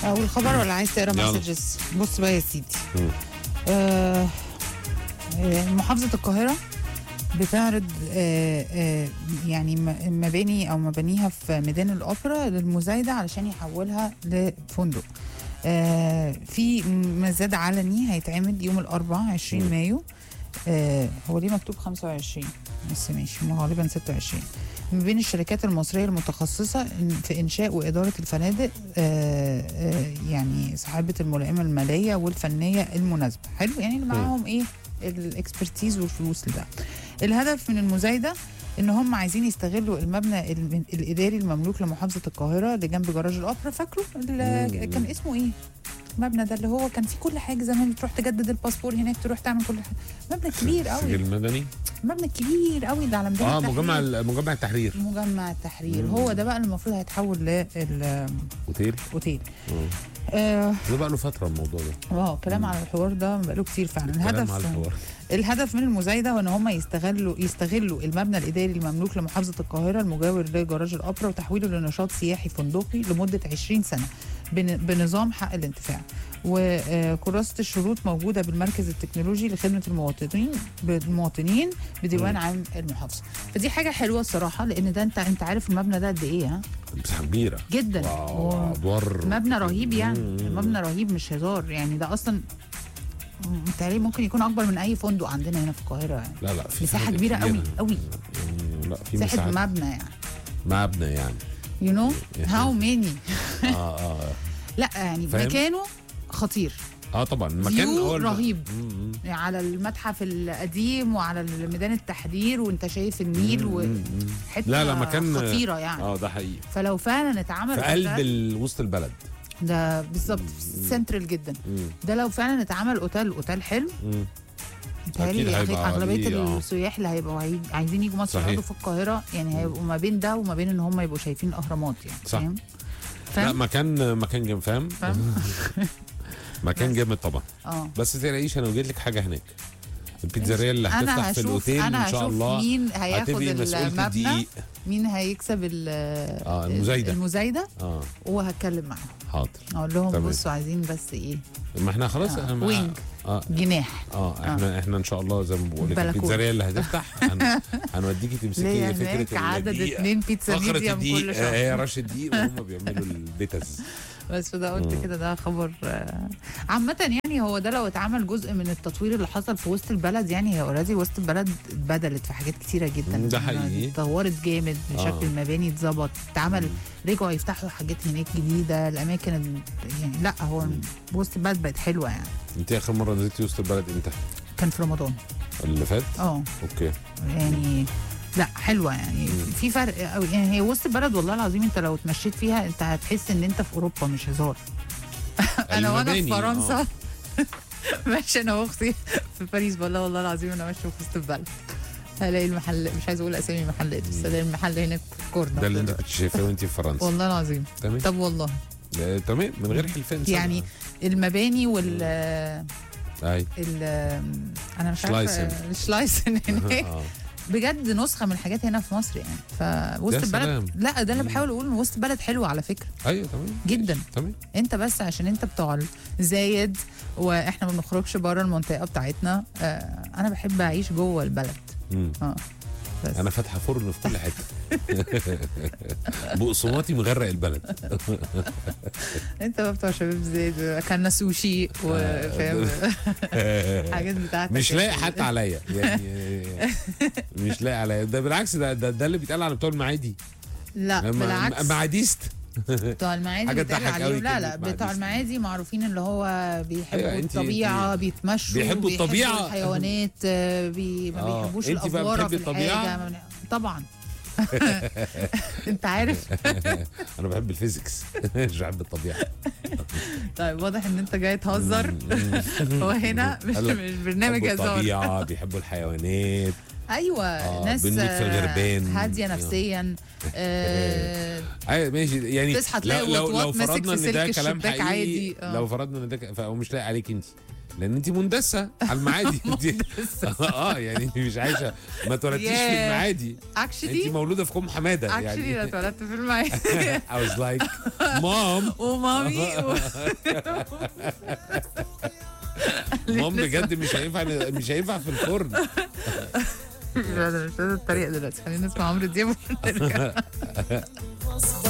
او الخبر ولا عايز تقرا يلا. مسجز بص بقى يا سيدي مم. آه آه، محافظه القاهره بتعرض آه آه يعني م- مباني او مبانيها في ميدان الاوبرا للمزايده علشان يحولها لفندق آه في مزاد علني هيتعمل يوم الاربعاء 20 مم. مايو آه هو ليه مكتوب 25 بس ماشي هو غالبا 26 ما بين الشركات المصرية المتخصصة إن- في إنشاء وإدارة الفنادق آه، آه، يعني صاحبة الملائمة المالية والفنية المناسبة حلو يعني اللي معاهم إيه الإكسبرتيز والفلوس لده الهدف من المزايدة ان هم عايزين يستغلوا المبنى ال- الاداري المملوك لمحافظه القاهره اللي جنب جراج الاوبرا فاكره اللي مم. كان اسمه ايه المبنى ده اللي هو كان فيه كل حاجه زمان تروح تجدد الباسبور هناك تروح تعمل كل حاجه مبنى كبير قوي السجل المدني مبنى كبير قوي اللي على ميدان اه التحرير. مجمع ال- مجمع التحرير مجمع التحرير مم. هو ده بقى اللي المفروض هيتحول للاوتيل اوتيل مم. اه ده بقى له فتره الموضوع ده آه، كلام على الحوار ده بقاله كتير فعلا كلام على الهدف الحوار الهدف من المزايده هو ان هم يستغلوا يستغلوا المبنى الاداري المملوك لمحافظه القاهره المجاور لجراج الاوبرا وتحويله لنشاط سياحي فندقي لمده 20 سنه بن- بنظام حق الانتفاع وكراسه الشروط موجوده بالمركز التكنولوجي لخدمه المواطنين بالمواطنين بديوان مم. عام المحافظه فدي حاجه حلوه الصراحه لان ده انت انت عارف المبنى ده قد ايه ها مساحه كبيره جدا واو هو ادوار مبنى رهيب يعني مم. مبنى رهيب مش هزار يعني ده اصلا متهيألي ممكن يكون اكبر من اي فندق عندنا هنا في القاهره يعني لا لا في مساحه فنادق كبيره قوي قوي مم، لا في مساحه مساحه مبنى يعني مبنى يعني يو نو هاو ماني اه اه لا يعني فاهم؟ مكانه خطير اه طبعا المكان فيو هو الم- رهيب. مم، مم. يعني على المتحف القديم وعلى ميدان التحرير وانت شايف النيل مم، مم، مم. وحته لا لا مكان خطيره يعني اه ده حقيقي فلو فعلا اتعمل في قلب أوتيل- ال- وسط البلد ده بالظبط مم. سنترال جدا مم، ده لو فعلا اتعمل اوتيل اوتيل حلو مم. متهيألي أكيد أغلبية- هيبقى اغلبيه ليه، آه. السياح اللي هيبقوا هي- عايزين يجوا مصر صحيح. يقعدوا في القاهره يعني هيبقوا ما بين ده وما بين ان هم يبقوا شايفين الاهرامات يعني صح. فاهم لا فاهم مكان مكان جامد فاهم فاهم مكان بس. جامد طبعا اه بس تلاقيش انا وجدت لك حاجه هناك البيتزاريا اللي انا هتفتح في هشوف الاوتيل انا ان شاء هشوف الله مين هياخد هتبقي مسؤولة المبنى الدقيق مين هيكسب ال اه المزايده المزايده اه وهتكلم معاهم حاضر اقول لهم تمام. بصوا عايزين بس ايه ما احنا خلاص آه، احنا وينج. اه جناح اه احنا احنا ان شاء الله زي ما بقول لك بلكونة. البيتزاريا اللي هتفتح هن... هنوديكي تمسكي ليا فكره هناك عدد الدقيق. اتنين بيتزا فقره ميديم الدقيق كل آه، شهر هي رش الدقيق وهم بيعملوا البيتز بس فده قلت مم. كده ده خبر آه، عامة يعني هو ده لو اتعمل جزء من التطوير اللي حصل في وسط البلد يعني هي اوريدي وسط البلد اتبدلت في حاجات كتيرة جدا مم، ده حقيقي. اتطورت جامد آه. شكل المباني اتظبط اتعمل رجعوا يفتحوا حاجات هناك جديدة الأماكن ال- يعني لا هو وسط البلد بقت حلوة يعني انت اخر مره نزلتي وسط البلد امتى؟ كان في رمضان اللي فات؟ اه اوكي يعني لا حلوه يعني في فرق قوي يعني هي وسط البلد والله العظيم انت لو اتمشيت فيها انت هتحس ان انت في اوروبا مش هزار انا وانا في المباني، فرنسا آه. ماشي انا واختي في باريس بقول والله العظيم انا ماشيه في وسط البلد هلاقي المحل مش عايز اقول اسامي المحلات بس الاقي المحل هناك في الكورنر ده اللي انت كنت شايفاه وانت في فرنسا والله العظيم تمام طب والله آه، تمام من غير حلفان سنة. يعني المباني وال اي ال انا مش شلايسن. عارفه الشلايسن هناك آه. بجد نسخه من الحاجات هنا في مصر يعني فوسط يا البلد سلام. لا ده اللي بحاول اقول ان وسط البلد حلو على فكره ايوه تمام جدا تمام انت بس عشان انت بتوع زايد واحنا ما بنخرجش بره المنطقه بتاعتنا آه انا بحب اعيش جوه البلد مم. اه بس انا فاتحه فرن في كل حته بقسماطي مغرق البلد انت بقى بتوع شباب زايد اكلنا سوشي وفاهم حاجات بتاعتك مش لاقي حتى عليا يعني مش لاقي عليا ده بالعكس ده ده, ده اللي بيتقال على بتوع المعادي لا ما- بالعكس معاديست بتوع المعادي حاجة بيتقال تضحك قوي عليهم لا كلمة لا بتوع معادي. المعادي معروفين اللي هو بيحبوا أيوة، انت- الطبيعه انت- بيتمشوا بيحبوا الطبيعة. الحيوانات آه، بي ما آه، بيحبوش انت بقى الافواره بتحبي في الطبيعة؟ الحاجه ما بن- طبعا انت عارف انا بحب الفيزيكس مش بحب الطبيعه طيب واضح ان انت جاي تهزر مم. هو هنا مش قال لك مش برنامج بيحبوا هزار الطبيعه بيحبوا الحيوانات ايوه آه، ناس بنموت في الغربان. آه، هاديه نفسيا آه، ايوه ماشي يعني تصحى تلاقي لو لو, وطواط لو ماسك فرضنا في ان ده سلك كلام الشباك حقيقي عادي، آه. لو فرضنا ان ده ك- فهو مش لاقي عليك انت لان انت مندسه على المعادي انت اه يعني انت مش عايشه ما اتولدتيش في ياه. المعادي انت اكشلي مولوده في كوم حماده اكشلي يعني انا اتولدت في المعادي I was like مام ومامي و... مام بجد مش هينفع مش هينفع في الفرن لا لا مش هذا الطريقه دلوقتي خلينا نسمع عمرو دياب ونرجع